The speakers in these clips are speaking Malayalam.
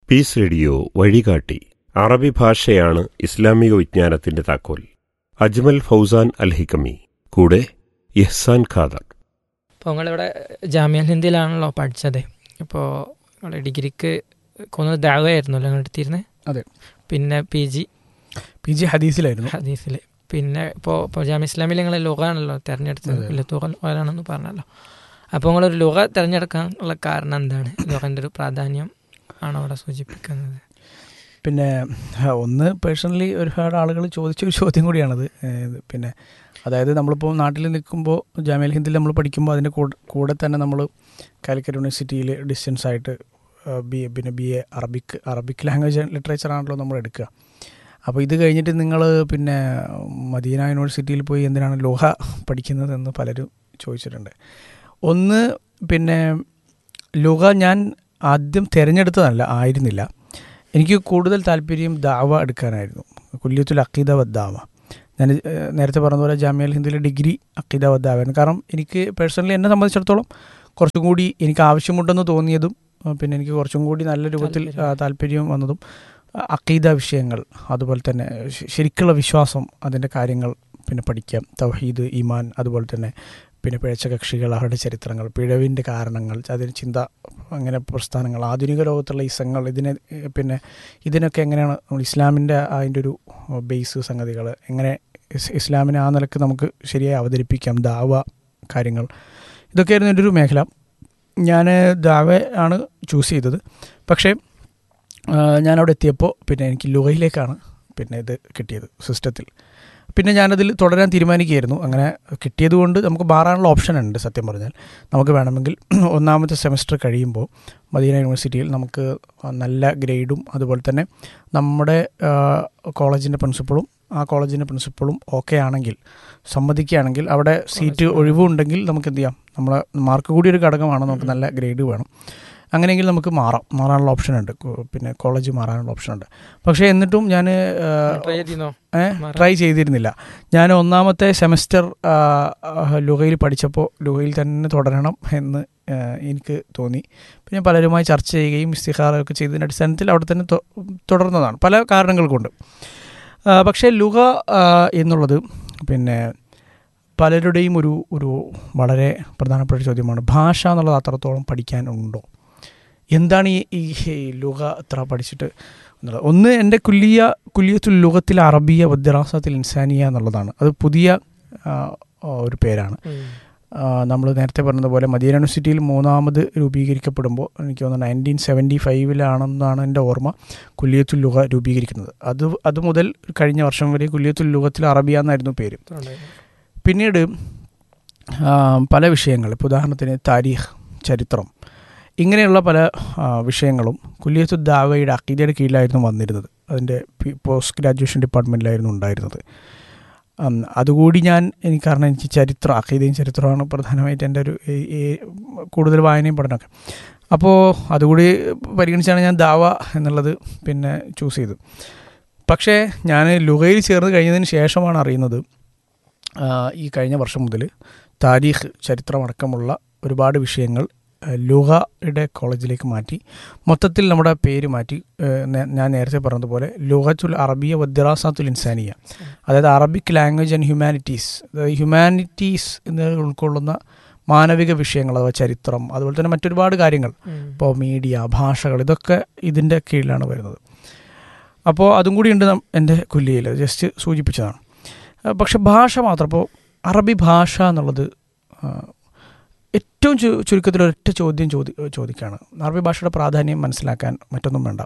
പീസ് റേഡിയോ വഴികാട്ടി അറബി ഭാഷയാണ് ഇസ്ലാമിക വിജ്ഞാനത്തിന്റെ താക്കോൽ അജ്മൽ ഫൗസാൻ അൽ ഹിക്കമി കൂടെ ഇഹ്സാൻ ഖാദർ അപ്പോൾ നിങ്ങളിവിടെ ജാമ്യ ഹിന്ദിയിലാണല്ലോ പഠിച്ചത് ഇപ്പോൾ നിങ്ങളുടെ ഡിഗ്രിക്ക് കൊന്നത് ദാവയായിരുന്നല്ലോ നിങ്ങൾ എടുത്തിരുന്നത് അതെ. പിന്നെ പി ജി പി ജി ഹദീസിലായിരുന്നു ഹദീസിൽ പിന്നെ ഇപ്പോൾ ഇപ്പോൾ ജാമ്യ ഇസ്ലാമിൽ നിങ്ങൾ ലുഗാണല്ലോ തിരഞ്ഞെടുത്തത് അതെ. ലത്തുഖാണെന്ന് പറഞ്ഞല്ലോ അപ്പോൾ നിങ്ങളൊരു ലുഗ തിരഞ്ഞെടുക്കാനുള്ള കാരണം എന്താണ് ലുഗൻ്റെ ഒരു പ്രാധാന്യം ആണ് അവിടെ സൂചിപ്പിക്കുന്നത് പിന്നെ ആ, ഒന്ന് പേഴ്സണലി ഒരുപാട് ആളുകൾ ചോദിച്ചൊരു ചോദ്യം കൂടിയാണത് ഏത് പിന്നെ അതായത് നമ്മളിപ്പോൾ നാട്ടിൽ നിൽക്കുമ്പോൾ ജാമ്യൽ ഹിന്ദിയിൽ നമ്മൾ പഠിക്കുമ്പോൾ അതിൻ്റെ കൂടെ കൂടെ തന്നെ നമ്മൾ കാലിക്കറ്റ് യൂണിവേഴ്സിറ്റിയിൽ ഡിസ്റ്റൻസ് ആയിട്ട് ബി എ പിന്നെ B A Arabic Arabic language literature ആണല്ലോ നമ്മൾ എടുക്കുക അപ്പോൾ ഇത് കഴിഞ്ഞിട്ട് നിങ്ങൾ പിന്നെ മദീന യൂണിവേഴ്സിറ്റിയിൽ പോയി എന്തിനാണ് ലോഹ പഠിക്കുന്നതെന്ന് പലരും ചോദിച്ചിട്ടുണ്ട് ഒന്ന് പിന്നെ ലോഹ ഞാൻ ആദ്യം തിരഞ്ഞെടുത്തതല്ല ആയിരുന്നില്ല എനിക്ക് കൂടുതൽ താല്പര്യം ദാവ എടുക്കാനായിരുന്നു കുല്യത്തുൽ അക്കീദ വദ്ദാവ ഞാൻ ഏഹ്, നേരത്തെ പറഞ്ഞ പോലെ ജാമ്യൽ ഹിന്ദിയിലെ ഡിഗ്രി അക്കീദ വദ്ദാവായിരുന്നു കാരണം എനിക്ക് പേഴ്സണലി എന്നെ സംബന്ധിച്ചിടത്തോളം കുറച്ചും കൂടി എനിക്ക് ആവശ്യമുണ്ടെന്ന് തോന്നിയതും ആ, പിന്നെ എനിക്ക് കുറച്ചും കൂടി നല്ല രൂപത്തിൽ ആ, താല്പര്യം വന്നതും ആ, അക്കീദ വിഷയങ്ങൾ അതുപോലെ തന്നെ ശ- ശരിക്കുള്ള വിശ്വാസം അതിൻ്റെ കാര്യങ്ങൾ പിന്നെ പഠിക്കാം തൗഹീദ് ഈമാൻ അതുപോലെ തന്നെ പിന്നെ പിഴച്ച കക്ഷികൾ അവരുടെ ചരിത്രങ്ങൾ പിഴവിൻ്റെ കാരണങ്ങൾ അതിന് ചിന്ത അങ്ങനെ പ്രസ്ഥാനങ്ങൾ ആധുനിക ലോകത്തുള്ള ഇസങ്ങൾ ഇതിനെ ഏഹ്, പിന്നെ ഇതിനൊക്കെ എങ്ങനെയാണ് നമ്മൾ ഇസ്ലാമിൻ്റെ അതിൻ്റെ ഒരു ബേസ് സംഗതികൾ എങ്ങനെ ഇസ് ഇസ്ലാമിനെ ആ നിലക്ക് നമുക്ക് ശരിയായി അവതരിപ്പിക്കാം ദാവ കാര്യങ്ങൾ ഇതൊക്കെയായിരുന്നു എൻ്റെ ഒരു മേഖല ഞാൻ ദാവ ആണ് ചൂസ് ചെയ്തത് പക്ഷേ ആ, ഞാൻ അവിടെ എത്തിയപ്പോൾ പിന്നെ എനിക്ക് ലുഹയിലേക്കാണ് പിന്നെ ഇത് കിട്ടിയത് സിസ്റ്റത്തിൽ പിന്നെ ഞാനതിൽ തുടരാൻ തീരുമാനിക്കുകയായിരുന്നു അങ്ങനെ കിട്ടിയത് കൊണ്ട് നമുക്ക് മാറാനുള്ള ഓപ്ഷൻ ഉണ്ട് സത്യം പറഞ്ഞാൽ നമുക്ക് വേണമെങ്കിൽ ഒന്നാമത്തെ സെമസ്റ്റർ കഴിയുമ്പോൾ മദീന യൂണിവേഴ്സിറ്റിയിൽ നമുക്ക് നല്ല ഗ്രേഡും അതുപോലെ തന്നെ നമ്മുടെ കോളേജിൻ്റെ പ്രിൻസിപ്പളും ആ കോളേജിൻ്റെ പ്രിൻസിപ്പളും ഓക്കെ ആണെങ്കിൽ സമ്മതിക്കുകയാണെങ്കിൽ അവിടെ സീറ്റ് ഒഴിവുണ്ടെങ്കിൽ നമുക്ക് എന്ത് ചെയ്യാം നമ്മളെ മാർക്ക് കൂടി ഒരു ഘടകമാണ് നമുക്ക് നല്ല ഗ്രേഡ് വേണം അങ്ങനെയെങ്കിൽ നമുക്ക് മാറാം മാറാനുള്ള ഓപ്ഷൻ ഉണ്ട് കോ- പിന്നെ കോളേജ് മാറാനുള്ള ഓപ്ഷൻ ഉണ്ട് പക്ഷേ എന്നിട്ടും ഞാൻ ട്രൈ ചെയ്തിരുന്നോ മാറാൻ? ട്രൈ ചെയ്തിരുന്നില്ല ഞാൻ ഒന്നാമത്തെ സെമസ്റ്റർ ലുഹയിൽ പഠിച്ചപ്പോൾ ലുഹയിൽ തന്നെ തുടരണം എന്ന് ആ, എനിക്ക് തോന്നി പിന്നെ പലരുമായി ചർച്ച ചെയ്യുകയും ഇസ്തിഹാറൊക്കെ ചെയ്തതിൻ്റെ അടിസ്ഥാനത്തിൽ അവിടെ തന്നെ തൊ- തുടർന്നതാണ് പല കാരണങ്ങൾ കൊണ്ട് ആ, പക്ഷേ ലുഹ ആ, എന്നുള്ളത് പിന്നെ പലരുടെയും ഒരു ഒരു വളരെ പ്രധാനപ്പെട്ട ചോദ്യമാണ് ഭാഷ എന്നുള്ളത് അത്രത്തോളം പഠിക്കാനുണ്ടോ എന്താണ് ഈ ഈ ലുഹ അത്ര പഠിച്ചിട്ട് എന്നുള്ളത് ഒന്ന് എൻ്റെ കുല്ലിയ കുല്ലിയത്തുൽ ലുഹത്തിൽ അറബിയ വദ്രാസത്തിൽ ഇൻസാനിയ എന്നുള്ളതാണ് അത് പുതിയ ആ, ഒരു പേരാണ് ഉം. നമ്മൾ നേരത്തെ പറഞ്ഞതുപോലെ മദീന യൂണിവേഴ്സിറ്റിയിൽ മൂന്നാമത് രൂപീകരിക്കപ്പെടുമ്പോൾ എനിക്ക് തോന്നുന്നു നയൻറ്റീൻ സെവൻറ്റി ഫൈവിലാണെന്നാണ് എൻ്റെ ഓർമ്മ കുല്ലിയത്തുൽ ലുഹ രൂപീകരിക്കുന്നത് അത് അത് മുതൽ കഴിഞ്ഞ വർഷം വരെ കുല്ലിയത്തുൽ ലുഹത്തിൽ അറബിയ എന്നായിരുന്നു പേര് ഇത്രയുണ്ടായിരുന്നു. പിന്നീട് ആ, പല വിഷയങ്ങൾ ഇപ്പോൾ ഉദാഹരണത്തിന് താരീഖ് ചരിത്രം ഇങ്ങനെയുള്ള പല ആ, വിഷയങ്ങളും കുല്യത്തു ദാവയുടെ അക്കീദയുടെ കീഴിലായിരുന്നു വന്നിരുന്നത് അതിൻ്റെ പി- പോസ്റ്റ് ഗ്രാജുവേഷൻ ഡിപ്പാർട്ട്മെൻറ്റിലായിരുന്നു ഉണ്ടായിരുന്നത് ഉം, അതുകൂടി ഞാൻ എനിക്ക് കാരണം എനിക്ക് ചരിത്രം അക്കീദയും ചരിത്രമാണ് പ്രധാനമായിട്ട് എൻ്റെ ഒരു ഈ- ഈ കൂടുതൽ വായനയും പഠനമൊക്കെ അപ്പോൾ അതുകൂടി പരിഗണിച്ചാണ് ഞാൻ ദാവ എന്നുള്ളത് പിന്നെ ചൂസ് ചെയ്തത് പക്ഷേ ഞാൻ ലുഹയിൽ ചേർന്ന് കഴിഞ്ഞതിന് ശേഷമാണ് അറിയുന്നത് ആ, ഈ കഴിഞ്ഞ വർഷം മുതൽ താരീഖ് ചരിത്രമടക്കമുള്ള ഒരുപാട് വിഷയങ്ങൾ ആ, ലുഹയുടെ കോളേജിലേക്ക് മാറ്റി മൊത്തത്തിൽ നമ്മുടെ പേര് മാറ്റി ആ, നേ- ഞാൻ നേരത്തെ പറഞ്ഞതുപോലെ ലുഹത്തുൽ അറബിയ വദ്രാസാത്തുൽ ഇൻസാനിയ അതായത് അറബിക് ലാംഗ്വേജ് ആൻഡ് ഹ്യൂമാനിറ്റീസ് അതായത് ഹ്യൂമാനിറ്റീസ് എന്ന് ഉൾക്കൊള്ളുന്ന മാനവിക വിഷയങ്ങൾ അഥവാ ചരിത്രം അതുപോലെ തന്നെ മറ്റൊരുപാട് കാര്യങ്ങൾ ഉം. ഇപ്പോൾ മീഡിയ ഭാഷകൾ ഇതൊക്കെ ഇതിൻ്റെ കീഴിലാണ് വരുന്നത് അപ്പോൾ അതും കൂടി ഉണ്ട് നം- എൻ്റെ കുല്ലിയിൽ ജസ്റ്റ് സൂചിപ്പിച്ചതാണ് ആ, പക്ഷെ ഭാഷ മാത്രം ഇപ്പോൾ അറബി ഭാഷ എന്നുള്ളത് ആ, ഏറ്റവും ചു ചുരുക്കത്തിൽ ഒരൊറ്റ ചോദ്യം ചോദി ചോദിക്കുകയാണ് അറബി ഭാഷയുടെ പ്രാധാന്യം മനസ്സിലാക്കാൻ മറ്റൊന്നും വേണ്ട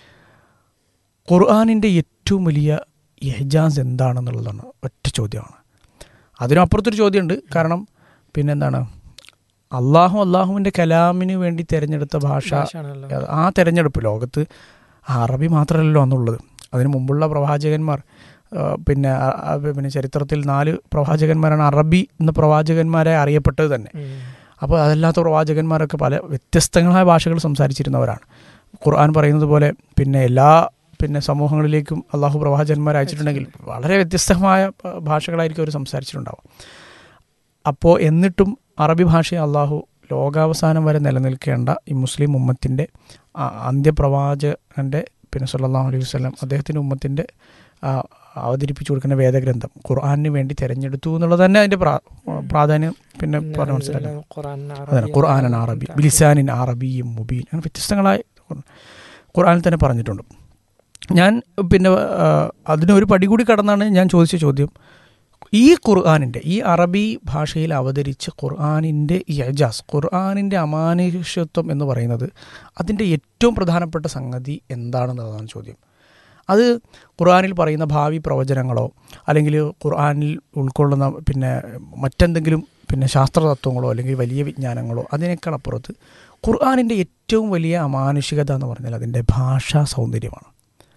ഖുർആാനിൻ്റെ ഏറ്റവും വലിയ എഹ്ജാസ് എന്താണെന്നുള്ളതാണ് ഒറ്റ ചോദ്യമാണ് അതിനപ്പുറത്തൊരു ചോദ്യമുണ്ട് കാരണം പിന്നെന്താണ് അള്ളാഹു അള്ളാഹുവിൻ്റെ കലാമിന് വേണ്ടി തിരഞ്ഞെടുത്ത ഭാഷ ഭാഷയാണല്ലോ. അത് ആ തെരഞ്ഞെടുപ്പ് ലോകത്ത് അറബി മാത്രമല്ലല്ലോ അന്നുള്ളത് അതിന് മുമ്പുള്ള പ്രവാചകന്മാർ ആ, പിന്നെ ആ, ആ, പിന്നെ ചരിത്രത്തിൽ നാല് പ്രവാചകന്മാരാണ് അറബി എന്ന പ്രവാചകന്മാരെ അറിയപ്പെട്ടത് തന്നെ ഉം. അപ്പോൾ അതല്ലാത്ത പ്രവാചകന്മാരൊക്കെ പല വ്യത്യസ്തങ്ങളായ ഭാഷകൾ സംസാരിച്ചിരുന്നവരാണ് ഖുർആൻ പറയുന്നത് പോലെ പിന്നെ എല്ലാ പിന്നെ സമൂഹങ്ങളിലേക്കും അള്ളാഹു പ്രവാചകന്മാർ അയച്ചിട്ടുണ്ടെങ്കിൽ വളരെ വ്യത്യസ്തമായ ആ, ഭാഷകളായിരിക്കും അവർ സംസാരിച്ചിട്ടുണ്ടാവും അപ്പോൾ എന്നിട്ടും അറബി ഭാഷയെ അള്ളാഹു ലോകാവസാനം വരെ നിലനിൽക്കേണ്ട ഈ മുസ്ലിം ഉമ്മത്തിൻ്റെ ആ, അന്ത്യപ്രവാചകൻ്റെ പിന്നെ സല്ലല്ലാഹു അലൈഹി വസല്ലം അദ്ദേഹത്തിൻ്റെ ഉമ്മത്തിൻ്റെ ആ, അവതരിപ്പിച്ചു കൊടുക്കുന്ന വേദഗ്രന്ഥം ഖുർആാനിന് വേണ്ടി തിരഞ്ഞെടുത്തു എന്നുള്ളത് തന്നെ അതിൻ്റെ പ്രാ- പ്രാധാന്യം പിന്നെ പറഞ്ഞ് മനസ്സിലാക്കാം ഖുർആൻ അതാണ് ഖുർആാനൻ അറബി ബിലിസാനിൻ അറബിയും മുബീൻ അങ്ങനെ വ്യത്യസ്തങ്ങളായ ഖുർആാനിൽ തന്നെ പറഞ്ഞിട്ടുണ്ട് ഞാൻ പിന്നെ ആ, അതിനൊരു പടി കൂടി കടന്നാണ് ഞാൻ ചോദിച്ച ചോദ്യം ഈ ഖുർആാനിൻ്റെ ഈ അറബി ഭാഷയിൽ അവതരിച്ച ഖുർആാനിൻ്റെ ഈ അജാസ് ഖുർആാനിൻ്റെ അമാനുഷ്യത്വം എന്ന് പറയുന്നത് അതിൻ്റെ ഏറ്റവും പ്രധാനപ്പെട്ട സംഗതി എന്താണെന്നുള്ളതാണ് ചോദ്യം അത് ഖുർആാനിൽ പറയുന്ന ഭാവി പ്രവചനങ്ങളോ അല്ലെങ്കിൽ ഖുർആാനിൽ ഉൾക്കൊള്ളുന്ന പിന്നെ മറ്റെന്തെങ്കിലും പിന്നെ ശാസ്ത്രതത്വങ്ങളോ അല്ലെങ്കിൽ വലിയ വിജ്ഞാനങ്ങളോ അതിനേക്കാൾ അപ്പുറത്ത് ഖുർആാനിൻ്റെ ഏറ്റവും വലിയ അമാനുഷികത എന്ന് പറഞ്ഞാൽ അതിൻ്റെ ഭാഷാ സൗന്ദര്യമാണ്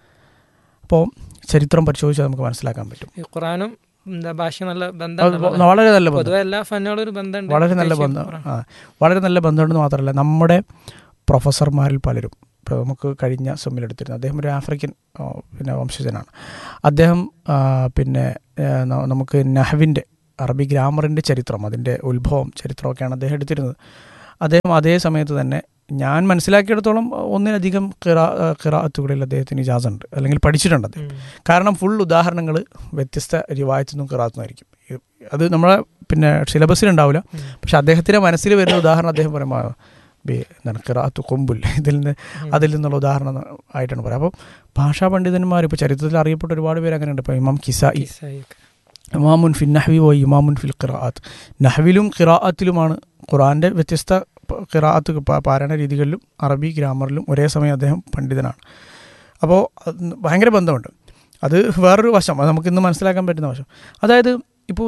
അപ്പോൾ ചരിത്രം പരിശോധിച്ചാൽ നമുക്ക് മനസ്സിലാക്കാൻ പറ്റും ഈ ഖുറാനും എന്താ ഭാഷ നല്ല അത് ബന്ധം വളരെ നല്ല ബന്ധം പൊതുവെ എല്ലാ ഫന്നോടും ഒരു ബന്ധമുണ്ട് വളരെ നല്ല പ്രത്യേകിച്ച് ബന്ധം ഖുർആൻ. ആ വളരെ നല്ല ബന്ധമുണ്ടെന്ന് മാത്രമല്ല നമ്മുടെ പ്രൊഫസർമാരിൽ പലരും ഇപ്പോൾ നമുക്ക് കഴിഞ്ഞ സെമ്മിലെടുത്തിരുന്നു അദ്ദേഹം ഒരു ആഫ്രിക്കൻ ആ, പിന്നെ വംശജനാണ് അദ്ദേഹം ആ, പിന്നെ ആ, ന- നമുക്ക് നഹവിൻ്റെ അറബി ഗ്രാമറിൻ്റെ ചരിത്രം അതിൻ്റെ ഉത്ഭവം ചരിത്രമൊക്കെയാണ് അദ്ദേഹം എടുത്തിരുന്നത് അദ്ദേഹം അതേ സമയത്ത് തന്നെ ഞാൻ മനസ്സിലാക്കിയിടത്തോളം ഒന്നിലധികം കിറാ കിറാത്തുകളിൽ അദ്ദേഹത്തിന് ഇജാസ് ഉണ്ട് അല്ലെങ്കിൽ പഠിച്ചിട്ടുണ്ട് അദ്ദേഹം ഉം. കാരണം ഫുൾ ഉദാഹരണങ്ങൾ വ്യത്യസ്ത റിവായത്തു നിന്നും കിറാത്തുനിന്നായിരിക്കും അത് നമ്മളെ പിന്നെ സിലബസിലുണ്ടാവില്ല ഉം. പക്ഷെ അദ്ദേഹത്തിൻ്റെ മനസ്സിൽ വരുന്ന ഉദാഹരണം അദ്ദേഹം പറയുമ്പോൾ ബി എന്താണ് കിറാത്തു കൊമ്പുൽ ഇതിൽ നിന്ന് അതിൽ നിന്നുള്ള ഉദാഹരണം ആയിട്ടാണ് പറയുക അപ്പോൾ ഭാഷാ പണ്ഡിതന്മാർ ഇപ്പോൾ ചരിത്രത്തിൽ അറിയപ്പെട്ട ഒരുപാട് പേര് അങ്ങനെയുണ്ട് ഇപ്പോൾ ഇമാം കിസായി കിസ്സായിക്ക്. ഇമാമുൻ ഫിൽ നഹ്വി വ ഇമാമുൻ ഫിൽ ഖിറാഅത്ത് നഹ്വിലും ഖിറാഅത്തിലുമാണ് ഖുറാൻ്റെ വ്യത്യസ്ത പ- ഖിറാഅത്ത് പ- പാരായണ രീതികളിലും അറബി ഗ്രാമറിലും ഒരേ സമയം അദ്ദേഹം പണ്ഡിതനാണ് അപ്പോൾ അത് ഭയങ്കര ബന്ധമുണ്ട് അത് വേറൊരു വശം അത് നമുക്കിന്ന് മനസ്സിലാക്കാൻ പറ്റുന്ന വശം അതായത് ഇപ്പോൾ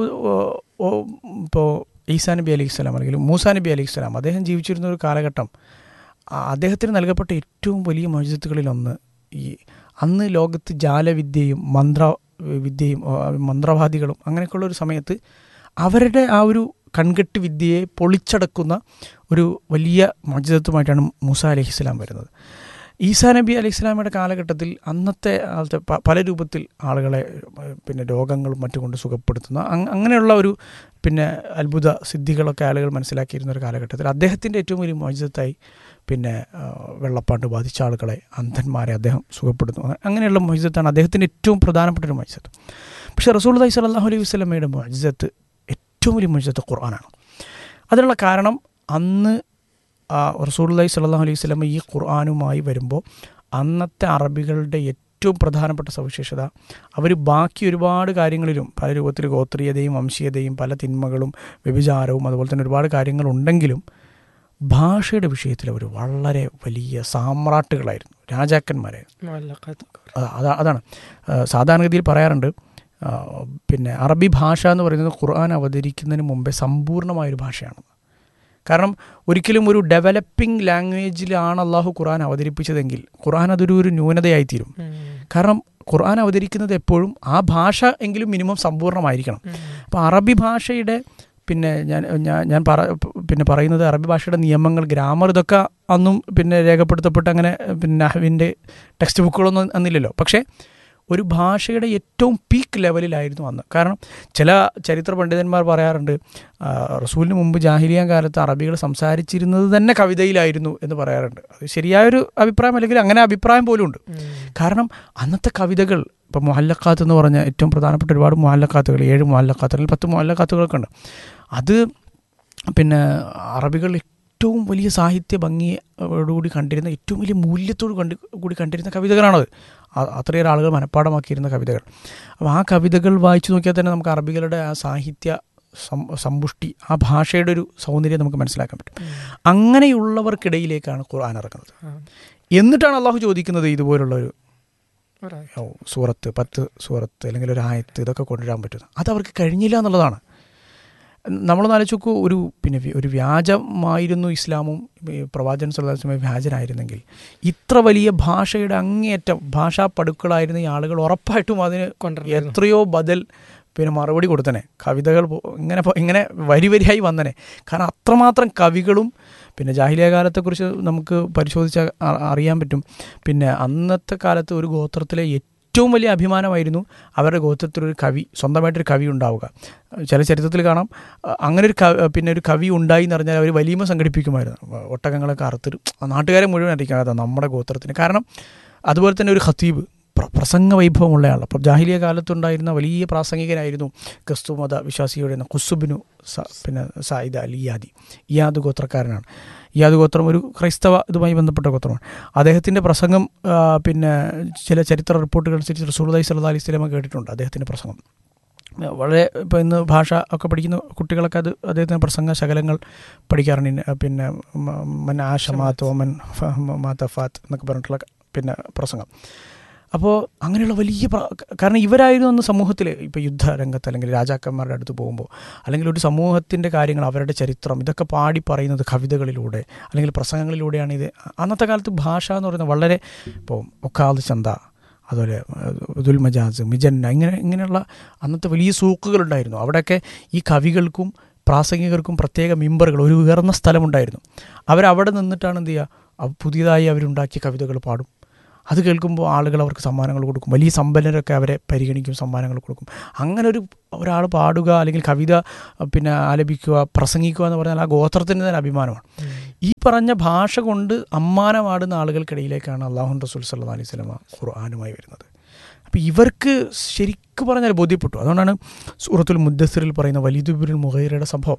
ഇപ്പോൾ ഈസാ നബി അലൈഹി സ്വലാം അല്ലെങ്കിൽ മൂസാ നബി അലൈഹി സ്വലാം അദ്ദേഹം ജീവിച്ചിരുന്ന ഒരു കാലഘട്ടം ആ, അദ്ദേഹത്തിന് നൽകപ്പെട്ട ഏറ്റവും വലിയ മൊഴിജത്തുകളിലൊന്ന് ഈ അന്ന് ലോകത്ത് ജാലവിദ്യയും മന്ത്ര വിദ്യയും ആ, മന്ത്രവാദികളും അങ്ങനെയൊക്കെയുള്ള ഒരു സമയത്ത് അവരുടെ ആ ഒരു കൺകെട്ട് വിദ്യയെ പൊളിച്ചടക്കുന്ന ഒരു വലിയ മൊഴിജത്തുമായിട്ടാണ് മൂസ അലൈഹി സ്വലാം വരുന്നത് ഈസാ നബി അലൈഹി സ്വലാമയുടെ കാലഘട്ടത്തിൽ അന്നത്തെ കാലത്തെ പ- പല രൂപത്തിൽ ആളുകളെ ഏഹ്, പിന്നെ രോഗങ്ങളും മറ്റും കൊണ്ട് സുഖപ്പെടുത്തുന്ന അങ് അങ്ങനെയുള്ള ഒരു പിന്നെ അത്ഭുത സിദ്ധികളൊക്കെ ആളുകൾ മനസ്സിലാക്കിയിരുന്ന ഒരു കാലഘട്ടത്തിൽ അദ്ദേഹത്തിൻ്റെ ഏറ്റവും വലിയ മോചിതത്തായി പിന്നെ ആ, വെള്ളപ്പാണ്ട് ബാധിച്ച ആളുകളെ അന്ധന്മാരെ അദ്ദേഹം സുഖപ്പെടുത്തുന്നു അങ്ങ- അങ്ങനെയുള്ള മോചിതത്താണ് അദ്ദേഹത്തിൻ്റെ ഏറ്റവും പ്രധാനപ്പെട്ട ഒരു മോചിതത്ത് പക്ഷേ റസൂൽ അലൈഹി സ്വലാഹു അലൈഹി വസ്ലമയുടെ മോചിതത്ത് ഏറ്റവും വലിയ മോചിതത്ത് ഖുർആനാണ് അതിനുള്ള കാരണം അന്ന് റസൂൽ അലൈഹി സ്വലാഹു അലൈഹി വസ്ലമ ഈ ഖുർആാനുമായി വരുമ്പോൾ അന്നത്തെ അറബികളുടെ ഏറ്റവും പ്രധാനപ്പെട്ട സവിശേഷത അവർ ബാക്കി ഒരുപാട് കാര്യങ്ങളിലും പല രൂപത്തിൽ ഗോത്രീയതയും വംശീയതയും പല തിന്മകളും വ്യഭിചാരവും അതുപോലെ തന്നെ ഒരുപാട് കാര്യങ്ങളുണ്ടെങ്കിലും ഭാഷയുടെ വിഷയത്തിൽ അവർ വളരെ വലിയ സാമ്രാട്ടുകളായിരുന്നു രാജാക്കന്മാരായിരുന്നു മുഅല്ലഖാത്ത് ഖുർആൻ. അതാ- അതാ അതാണ് ആ, സാധാരണഗതിയിൽ പറയാറുണ്ട് ആ, പിന്നെ അറബി ഭാഷ എന്ന് പറയുന്നത് ഖുർആൻ അവതരിക്കുന്നതിന് മുമ്പേ സമ്പൂർണ്ണമായൊരു ഭാഷയാണ് കാരണം ഒരിക്കലും ഒരു ഡെവലപ്പിംഗ് ലാംഗ്വേജിലാണ് അള്ളാഹു ഖുർആൻ അവതരിപ്പിച്ചതെങ്കിൽ ഖുർആൻ അതൊരു ഒരു ന്യൂനതയായിത്തീരും ഉം. കാരണം ഖുർആൻ അവതരിക്കുന്നത് എപ്പോഴും ആ ഭാഷ എങ്കിലും മിനിമം സമ്പൂർണ്ണമായിരിക്കണം ഉം. അപ്പോൾ അറബി ഭാഷയുടെ പിന്നെ ഞാൻ ഞാൻ ഞാൻ പറ പിന്നെ പറയുന്നത് അറബി ഭാഷയുടെ നിയമങ്ങൾ ഗ്രാമർ ഇതൊക്കെ അന്നും പിന്നെ രേഖപ്പെടുത്തപ്പെട്ട് അങ്ങനെ പിന്നെ നഹ്വിൻ്റെ ടെക്സ്റ്റ് ബുക്കുകളൊന്നും അന്നില്ലല്ലോ പക്ഷേ ഒരു ഭാഷയുടെ ഏറ്റവും പീക്ക് ലെവലിലായിരുന്നു അന്ന് കാരണം ചില ചരിത്ര പണ്ഡിതന്മാർ പറയാറുണ്ട് ആ, റസൂലിന് മുമ്പ് ജാഹിലിയ കാലത്ത് അറബികൾ സംസാരിച്ചിരുന്നത് തന്നെ കവിതയിലായിരുന്നു എന്ന് പറയാറുണ്ട് അത് ശരിയായൊരു അഭിപ്രായം അല്ലെങ്കിൽ അങ്ങനെ അഭിപ്രായം പോലും ഉണ്ട് ഉം. കാരണം അന്നത്തെ കവിതകൾ ഇപ്പോൾ മുഹല്ലക്കാത്ത് എന്ന് പറഞ്ഞ ഏറ്റവും പ്രധാനപ്പെട്ട ഒരുപാട് മുഹല്ലക്കാത്തുകൾ ഏഴ് മുഹല്ലക്കാത്ത് അല്ലെങ്കിൽ പത്ത് മുഹല്ലക്കാത്തുകളൊക്കെ ഉണ്ട് അത് പിന്നെ അറബികൾ ഏറ്റവും വലിയ സാഹിത്യ ഭംഗിയോടുകൂടി കണ്ടിരുന്ന ഏറ്റവും വലിയ മൂല്യത്തോട് കണ്ട് കൂടി കണ്ടിരുന്ന കവിതകളാണത് ആ- അത്രയേറെ ആളുകൾ മനഃപ്പാടമാക്കിയിരുന്ന കവിതകൾ അപ്പോൾ ആ കവിതകൾ വായിച്ചു നോക്കിയാൽ തന്നെ നമുക്ക് അറബികളുടെ ആ സാഹിത്യ സം- സമ്പുഷ്ടി ആ ഭാഷയുടെ ഒരു സൗന്ദര്യം നമുക്ക് മനസ്സിലാക്കാൻ പറ്റും ഉം. അങ്ങനെയുള്ളവർക്കിടയിലേക്കാണ് ഖുർആൻ ഇറങ്ങുന്നത് ആ. എന്നിട്ടാണ് അള്ളാഹു ചോദിക്കുന്നത് ഇതുപോലുള്ള ഒരു ഒരാൾ. ഓ, സൂറത്ത് പത്ത് സൂറത്ത് അല്ലെങ്കിൽ ഒരു ആയത്ത് ഇതൊക്കെ കൊണ്ടുവരാൻ പറ്റുന്നത് അത് അവർക്ക് കഴിഞ്ഞില്ല എന്നുള്ളതാണ് നമ്മളൊന്ന് ആലോചിച്ച് നോക്കൂ ഒരു പിന്നെ വി- ഒരു വ്യാജമായിരുന്നു ഇസ്ലാമും ഈ പ്രവാചകൻ സല്ലാസ്ലമെ വ്യാജനായിരുന്നെങ്കിൽ ഇത്ര വലിയ ഭാഷയുടെ അങ്ങേയറ്റം ഭാഷാ പടുക്കളായിരുന്ന ഈ ആളുകൾ ഉറപ്പായിട്ടും അതിന് കൊണ്ടുവരണം. എത്രയോ ബദൽ പിന്നെ മറുപടി കൊടുത്തനെ കവിതകൾ പോ- ഇങ്ങനെ പോ- ഇങ്ങനെ വരി വരിയായി വന്നനെ കാരണം അത്രമാത്രം കവികളും പിന്നെ ജാഹിലിയ കാലത്തെക്കുറിച്ച് നമുക്ക് പരിശോധിച്ചാൽ അ- അറിയാൻ പറ്റും പിന്നെ അന്നത്തെ കാലത്ത് ഒരു ഗോത്രത്തിലെ ഏറ്റവും വലിയ അഭിമാനമായിരുന്നു അവരുടെ ഗോത്രത്തിലൊരു കവി സ്വന്തമായിട്ടൊരു കവി ഉണ്ടാവുക ചില ചരിത്രത്തിൽ കാണാം അഹ് അങ്ങനെ ഒരു ക- പിന്നെ ഒരു കവി ഉണ്ടായി എന്ന് പറഞ്ഞാൽ അവർ വലിയമ സംഘടിപ്പിക്കുമായിരുന്നു ഒട്ടകങ്ങളൊക്കെ അറുത്തിട്ട് നാട്ടുകാരെ മുഴുവൻ അറിയിക്കാം അതാ നമ്മുടെ ഗോത്രത്തിന് കാരണം അതുപോലെ തന്നെ ഒരു ഖത്തീബ് പ്ര- പ്രസംഗ വൈഭവമുള്ള ആൾ അപ്പം ജാഹിലിയ കാലത്തുണ്ടായിരുന്ന വലിയ പ്രാസംഗികനായിരുന്നു ക്രിസ്തു മത വിശ്വാസിയുടെ കുസുബിനു സ പിന്നെ സായിദ് അൽ ഇയാദി ഇയാദ് ഗോത്രക്കാരനാണ് ഇയാദ് ഗോത്രം ഒരു ക്രൈസ്തവ ഇതുമായി ബന്ധപ്പെട്ട ഗോത്രമാണ് അദ്ദേഹത്തിൻ്റെ പ്രസംഗം ആ, പിന്നെ ചില ചരിത്ര റിപ്പോർട്ടുകൾ അനുസരിച്ച് റസൂൽദായി സല്ലാ അലൈഹി സ്വലമ കേട്ടിട്ടുണ്ട് അദ്ദേഹത്തിൻ്റെ പ്രസംഗം വളരെ ഇപ്പോൾ ഇന്ന് ഭാഷ ഒക്കെ പഠിക്കുന്ന കുട്ടികളൊക്കെ അത് അദ്ദേഹത്തിൻ്റെ പ്രസംഗ ശകലങ്ങൾ പഠിക്കാറുണ്ട് ഇന്ന, പിന്നെ മ- മൻ ആഷമാത്ത് ഓമൻ മാത്തഫാത്ത് എന്നൊക്കെ പറഞ്ഞിട്ടുള്ള പിന്നെ പ്രസംഗം അപ്പോൾ അങ്ങനെയുള്ള വലിയ പ്ര- കാരണം ഇവരായിരുന്നു അന്ന് സമൂഹത്തിൽ ഇപ്പോൾ യുദ്ധരംഗത്ത് അല്ലെങ്കിൽ രാജാക്കന്മാരുടെ അടുത്ത് പോകുമ്പോൾ അല്ലെങ്കിൽ ഒരു സമൂഹത്തിൻ്റെ കാര്യങ്ങൾ അവരുടെ ചരിത്രം ഇതൊക്കെ പാടി പറയുന്നത് കവിതകളിലൂടെ അല്ലെങ്കിൽ പ്രസംഗങ്ങളിലൂടെയാണ് ഇത് അന്നത്തെ കാലത്ത് ഭാഷ എന്ന് പറയുന്നത് വളരെ ഇപ്പോൾ ഒക്കാദ് ചന്ത അതുപോലെ ദുൽ മജാസ് മിജന്ന ഇങ്ങനെ ഇങ്ങനെയുള്ള അന്നത്തെ വലിയ സൂക്കുകളുണ്ടായിരുന്നു അവിടെയൊക്കെ ഈ കവികൾക്കും പ്രാസംഗികർക്കും പ്രത്യേക മിമ്പറുകൾ ഒരു ഉയർന്ന സ്ഥലമുണ്ടായിരുന്നു അവരവിടെ നിന്നിട്ടാണ് എന്ത് ചെയ്യുക അവ- പുതിയതായി അവരുണ്ടാക്കിയ കവിതകൾ പാടും അത് കേൾക്കുമ്പോൾ ആളുകൾ അവർക്ക് സമ്മാനങ്ങൾ കൊടുക്കും വലിയ സമ്പന്നരൊക്കെ അവരെ പരിഗണിക്കും സമ്മാനങ്ങൾ കൊടുക്കും അങ്ങനെ ഒരു ഒരാൾ പാടുക അല്ലെങ്കിൽ കവിത അഹ് പിന്നെ ആലപിക്കുക പ്രസംഗിക്കുക എന്ന് പറഞ്ഞാൽ ആ ഗോത്രത്തിന് തന്നെ അഭിമാനമാണ് ഈ പറഞ്ഞ ഭാഷ കൊണ്ട് അമ്മാനമാടുന്ന ആളുകൾക്കിടയിലേക്കാണ് അള്ളാഹു റസൂൽ സല്ലാ അലൈഹി സ്വലമ ഖുർആാനുമായി വരുന്നത് അപ്പോൾ ഇവർക്ക് ശരിക്കും പറഞ്ഞാൽ ബോധ്യപ്പെട്ടു അതുകൊണ്ടാണ് സൂറത്തുൽ മുദ്ദസിറിൽ പറയുന്ന വലീദുബിൻ മുഹൈറയുടെ സംഭവം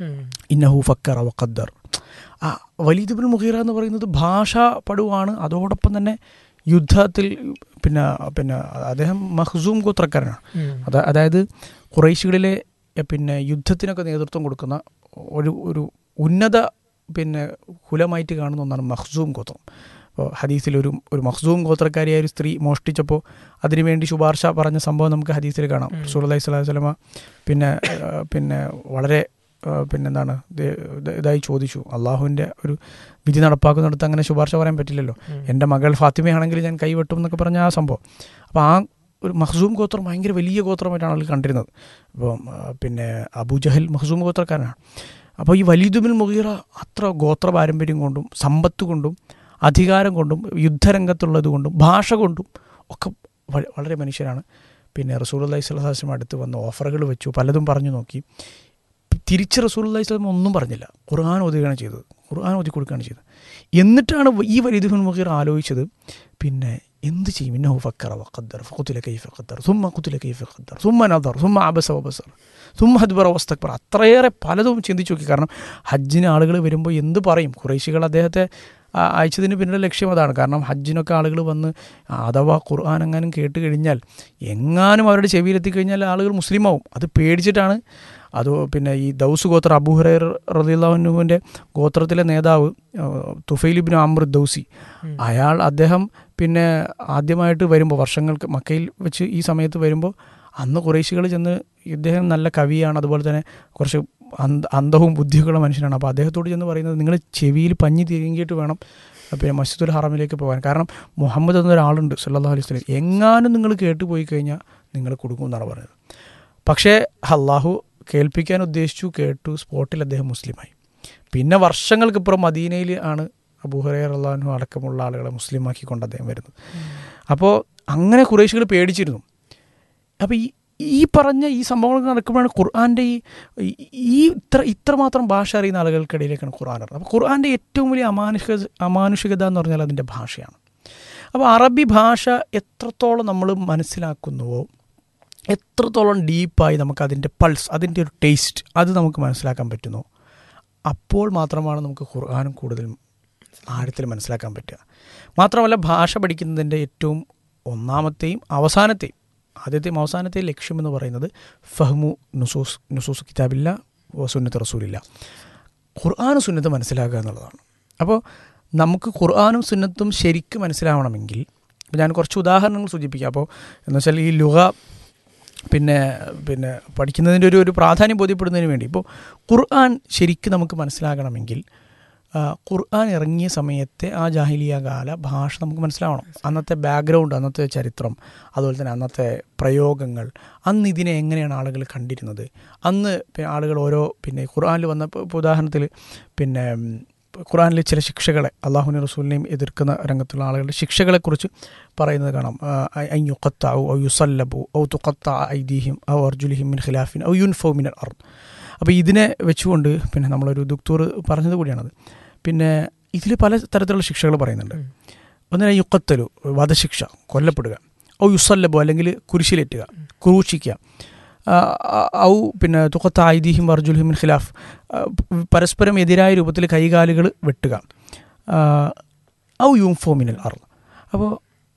ഇന്നഹു ഫക്കർ വഖദ്ദർ ആ വലീദുബിൻ മുഹീറ എന്ന് പറയുന്നത് ഭാഷാ പടുവാണ് അതോടൊപ്പം തന്നെ യുദ്ധത്തിൽ പിന്നെ പിന്നെ അദ്ദേഹം മഹ്സൂം ഗോത്രക്കാരനാണ് അത് അതായത് കുറേശികളിലെ എ, പിന്നെ യുദ്ധത്തിനൊക്കെ നേതൃത്വം കൊടുക്കുന്ന ഒരു ഒരു ഉന്നത പിന്നെ കുലമായിട്ട് കാണുന്ന ഒന്നാണ് മഹ്സൂം ഗോത്രം അപ്പോൾ ഹദീസിൽ ഒരു ഒരു മഹ്സൂം ഗോത്രക്കാരിയായ ഒരു സ്ത്രീ മോഷ്ടിച്ചപ്പോൾ അതിനുവേണ്ടി ശുപാർശ പറഞ്ഞ സംഭവം നമുക്ക് ഹദീസിൽ കാണാം ഉം. റസൂൽ അലൈഹി സ്വലാഹു വസ്ലമ പിന്നെ ആ, പിന്നെ വളരെ ആ, പിന്നെന്താണ് ഇത് ഇത് ഇതായി ചോദിച്ചു അള്ളാഹുവിൻ്റെ ഒരു വിധി നടപ്പാക്കുന്നിടത്ത് അങ്ങനെ ശുപാർശ പറയാൻ പറ്റില്ലല്ലോ എൻ്റെ മകൾ ഫാത്തിമയാണെങ്കിൽ ഞാൻ കൈവെട്ടും എന്നൊക്കെ പറഞ്ഞ ആ സംഭവം അപ്പോൾ ആ ഒരു മഹ്സൂം ഗോത്രം ഭയങ്കര വലിയ ഗോത്രമായിട്ടാണ് ആളുകൾ കണ്ടിരുന്നത് അപ്പം ആ, പിന്നെ അബൂജഹൽ മഹ്സൂം ഗോത്രക്കാരനാണ് അപ്പോൾ ഈ വലീദുബിൻ മുഗീറ അത്ര ഗോത്ര പാരമ്പര്യം കൊണ്ടും സമ്പത്ത് കൊണ്ടും അധികാരം കൊണ്ടും യുദ്ധരംഗത്തുള്ളത് കൊണ്ടും ഭാഷ കൊണ്ടും ഒക്കെ വ- വളരെ മനുഷ്യരാണ് പിന്നെ റസൂൽ അള്ളഹി സ്വലാസ്ലം അടുത്ത് വന്ന് ഓഫറുകൾ വെച്ചു പലതും പറഞ്ഞു നോക്കി തിരിച്ച് റസൂൽ അള്ളഹി സ്വലം ഒന്നും പറഞ്ഞില്ല ഖുർആൻ ഓതുകയാണ് ചെയ്തത് ഖുർആൻ ഓതി കൊടുക്കുകയാണ് ചെയ്തത് എന്നിട്ടാണ് ഈ വലീദുബിൻ മുഗീർ ആലോചിച്ചത് പിന്നെ എന്ത് ചെയ്യും ഇന്നഹു ഫക്കറ വഖദ്ദർ ഫഖുതില കൈഫ ഖദ്ദർ സുമ്മ ഖുതില കൈഫ ഖദ്ദർ സുമ്മ നദർ സുമ്മ അബസ വബസർ സുമ്മ ഹദ്ബറ വസ്തക്ബർ അത്രയേറെ പലതും ചിന്തിച്ചു നോക്കി കാരണം ഹജ്ജിന് ആളുകൾ വരുമ്പോൾ എന്ത് പറയും കുറേശികൾ അദ്ദേഹത്തെ ആ, അയച്ചതിന് പിന്നിലെ ലക്ഷ്യം അതാണ് കാരണം ഹജ്ജിനൊക്കെ ആളുകൾ വന്ന് അഥവാ ഖുർആൻ എങ്ങാനും കേട്ട് കഴിഞ്ഞാൽ എങ്ങാനും അവരുടെ ചെവിയിലെത്തി കഴിഞ്ഞാൽ ആളുകൾ മുസ്ലിമാവും അത് പേടിച്ചിട്ടാണ് അത് പിന്നെ ഈ ദൗസ് ഗോത്ര അബൂഹറൈർ റലിയുള്ളവനുവിൻ്റെ ഗോത്രത്തിലെ നേതാവ് തുഫൈലിബിൻ അമർ ദൗസി അയാൾ അദ്ദേഹം പിന്നെ ആദ്യമായിട്ട് വരുമ്പോൾ വർഷങ്ങൾക്ക് മക്കയിൽ വെച്ച് ഈ സമയത്ത് വരുമ്പോൾ അന്ന് കുറേശികൾ ചെന്ന് ഇദ്ദേഹം നല്ല കവിയാണ് അതുപോലെ തന്നെ കുറച്ച് അന്ത അന്തവും ബുദ്ധിയുള്ള മനുഷ്യനാണ് അപ്പോൾ അദ്ദേഹത്തോട് ചെന്ന് പറയുന്നത് നിങ്ങൾ ചെവിയിൽ പഞ്ഞി തിരിങ്ങിയിട്ട് വേണം പിന്നെ മസ്ജിദുൽ ഹറമിലേക്ക് പോകാൻ കാരണം മുഹമ്മദ് എന്നൊരാളുണ്ട് സല്ലാ അലൈഹി സ്വലം എങ്ങാനും നിങ്ങൾ കേട്ട് പോയി കഴിഞ്ഞാൽ നിങ്ങൾ കൊടുക്കും എന്നാണ് പറഞ്ഞത് പക്ഷേ അള്ളാഹു കേൾപ്പിക്കാൻ ഉദ്ദേശിച്ചു കേട്ടു സ്പോട്ടിൽ അദ്ദേഹം മുസ്ലിമായി പിന്നെ വർഷങ്ങൾക്കിപ്പുറം മദീനയിൽ ആണ് അബൂഹറേർ അള്ളാഹു അടക്കമുള്ള ആളുകളെ മുസ്ലിമാക്കിക്കൊണ്ട് അദ്ദേഹം വരുന്നത് അപ്പോൾ അങ്ങനെ കുറേശികൾ പേടിച്ചിരുന്നു അപ്പോൾ ഈ ഈ പറഞ്ഞ ഈ സംഭവങ്ങൾ നടക്കുമ്പോഴാണ് ഖുർആൻ്റെ ഈ ഈ ഇത്ര ഇത്രമാത്രം ഭാഷ അറിയുന്ന ആളുകൾക്കിടയിലേക്കാണ് ഖുർആൻ അറിയുന്നത് അപ്പോൾ ഖുർആൻ്റെ ഏറ്റവും വലിയ അമാനുഷിക അമാനുഷികത എന്ന് പറഞ്ഞാൽ അതിൻ്റെ ഭാഷയാണ് അപ്പോൾ അറബി ഭാഷ എത്രത്തോളം നമ്മൾ മനസ്സിലാക്കുന്നുവോ എത്രത്തോളം ഡീപ്പായി നമുക്ക് അതിൻ്റെ പൾസ് അതിൻ്റെ ഒരു ടേസ്റ്റ് അത് നമുക്ക് മനസ്സിലാക്കാൻ പറ്റുന്നു അപ്പോൾ മാത്രമാണ് നമുക്ക് ഖുർആാനും കൂടുതൽ ആഴത്തിൽ മനസ്സിലാക്കാൻ പറ്റുക മാത്രമല്ല ഭാഷ പഠിക്കുന്നതിൻ്റെ ഏറ്റവും ഒന്നാമത്തെയും അവസാനത്തെയും ആദ്യത്തെയും അവസാനത്തെയും ലക്ഷ്യമെന്ന് പറയുന്നത് ഫഹ്മു നുസൂസ് നുസൂസ് കിതാബില്ല സുന്നത്ത് റസൂലില്ല ഖുർആാനും സുന്നത്ത് മനസ്സിലാക്കുക എന്നുള്ളതാണ് അപ്പോൾ നമുക്ക് ഖുർആാനും സുന്നത്തും ശരിക്കും മനസ്സിലാവണമെങ്കിൽ ഇപ്പോൾ ഞാൻ കുറച്ച് ഉദാഹരണങ്ങൾ സൂചിപ്പിക്കാം അപ്പോൾ എന്ന് വെച്ചാൽ ഈ ലുഹ പിന്നെ പിന്നെ പഠിക്കുന്നതിൻ്റെ ഒരു ഒരു പ്രാധാന്യം ബോധ്യപ്പെടുന്നതിന് വേണ്ടി ഇപ്പോൾ ഖുർആൻ ശരിക്കും നമുക്ക് മനസ്സിലാകണമെങ്കിൽ ആ, ഖുർആൻ ഇറങ്ങിയ സമയത്തെ ആ ജാഹിലിയ കാല ഭാഷ നമുക്ക് മനസ്സിലാവണം അന്നത്തെ ബാക്ക്ഗ്രൗണ്ട് അന്നത്തെ ചരിത്രം അതുപോലെ തന്നെ അന്നത്തെ പ്രയോഗങ്ങൾ അന്ന് ഇതിനെ എങ്ങനെയാണ് ആളുകൾ കണ്ടിരുന്നത് അന്ന് പിന്നെ ആളുകൾ ഓരോ പിന്നെ ഖുർആനിൽ വന്ന ഇപ്പോൾ ഉദാഹരണത്തിൽ പിന്നെ ഉം, ഖുറാനിലെ ചില ശിക്ഷകളെ അള്ളാഹുവിനെ റസൂലിനെയും എതിർക്കുന്ന രംഗത്തുള്ള ആളുകളുടെ ശിക്ഷകളെക്കുറിച്ച് പറയുന്നത് കാണാം അയ്യുഖത്താവു ഔ യുസല്ലബു ഔ തുഖത്ത ഐദീഹിം ഔ അർജുലിഹിം മിൻ ഖിലാഫിൻ ഔ യുൻഫോ മിൻ അർ അപ്പോൾ ഇതിനെ വെച്ചുകൊണ്ട് പിന്നെ നമ്മളൊരു ദുക്തൂർ പറഞ്ഞത് കൂടിയാണത് പിന്നെ ഇതിൽ പല തരത്തിലുള്ള ശിക്ഷകൾ പറയുന്നുണ്ട് ഉം. ഒന്നിനെ യുക്കത്തലു വധശിക്ഷ കൊല്ലപ്പെടുക ഔ യുസല്ലബു അല്ലെങ്കിൽ കുരിശിലേറ്റുക ക്രൂശിക്കുക ആ, ആ, ഔ പിന്നെ തുക്കത്ത ഐദീഹിം വർജുൽഹിമിൻ ഖിലാഫ് ആ, പരസ്പരം എതിരായ രൂപത്തിൽ കൈകാലുകൾ വെട്ടുക ആ, ഔ യൂംഫോമിനൽ അർ അപ്പോൾ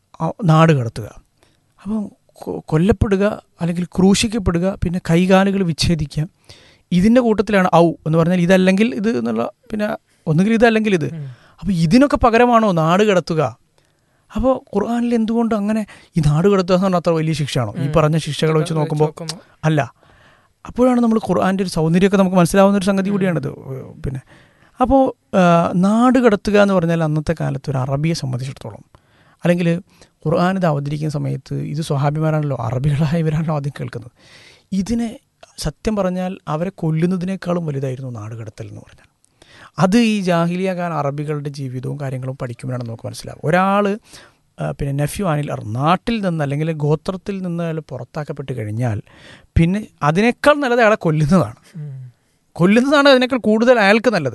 നാട് കടത്തുക അപ്പോൾ കൊ- കൊല്ലപ്പെടുക അല്ലെങ്കിൽ ക്രൂശിക്കപ്പെടുക പിന്നെ കൈകാലുകൾ വിച്ഛേദിക്കുക ഇതിൻ്റെ കൂട്ടത്തിലാണ് ഔ എന്ന് പറഞ്ഞാൽ ഇതല്ലെങ്കിൽ ഇത് എന്നുള്ള പിന്നെ ഒന്നുകിൽ ഇതല്ലെങ്കിൽ ഇത് ഉം. അപ്പോൾ ഇതിനൊക്കെ പകരമാണോ നാട് കടത്തുക അപ്പോൾ ഖുർആാനിൽ എന്തുകൊണ്ട് അങ്ങനെ ഈ നാട് കടത്തുക എന്ന് പറഞ്ഞാൽ അത്ര വലിയ ശിക്ഷയാണോ ഈ ഉം. പറഞ്ഞ ശിക്ഷകൾ വെച്ച് നോക്കുമ്പോൾ നോക്കുമ്പോ അല്ല അപ്പോഴാണ് നമ്മൾ ഖുർആൻ്റെ ഒരു സൗന്ദര്യമൊക്കെ നമുക്ക് മനസ്സിലാവുന്ന ഒരു സംഗതി കൂടിയാണിത് പിന്നെ അപ്പോൾ നാട് കടത്തുക എന്ന് പറഞ്ഞാൽ അന്നത്തെ കാലത്ത് ഒരു അറബിയെ സംബന്ധിച്ചിടത്തോളം അല്ലെങ്കിൽ ഖുർആൻ ഇത് അവതരിക്കുന്ന സമയത്ത് ഇത് സ്വഹാബിമാരാണല്ലോ അറബികളായ ഇവരാണല്ലോ ആദ്യം കേൾക്കുന്നത് ഇതിനെ സത്യം പറഞ്ഞാൽ അവരെ കൊല്ലുന്നതിനേക്കാളും വലുതായിരുന്നു നാട് കടത്തൽ എന്ന് പറഞ്ഞാൽ അത് ഈ ജാഹിലിയ കാല അറബികളുടെ ജീവിതവും കാര്യങ്ങളും പഠിക്കുമ്പോഴാണ് നമുക്ക് മനസ്സിലാവും ഒരാൾ പിന്നെ നെഫ്യു അനിൽ അർ നാട്ടിൽ നിന്ന് അല്ലെങ്കിൽ ഗോത്രത്തിൽ നിന്ന് അയാൾ പുറത്താക്കപ്പെട്ട് കഴിഞ്ഞാൽ പിന്നെ അതിനേക്കാൾ നല്ലത് അയാളെ കൊല്ലുന്നതാണ് ഉം. കൊല്ലുന്നതാണ് അതിനേക്കാൾ കൂടുതൽ അയാൾക്ക് നല്ലത്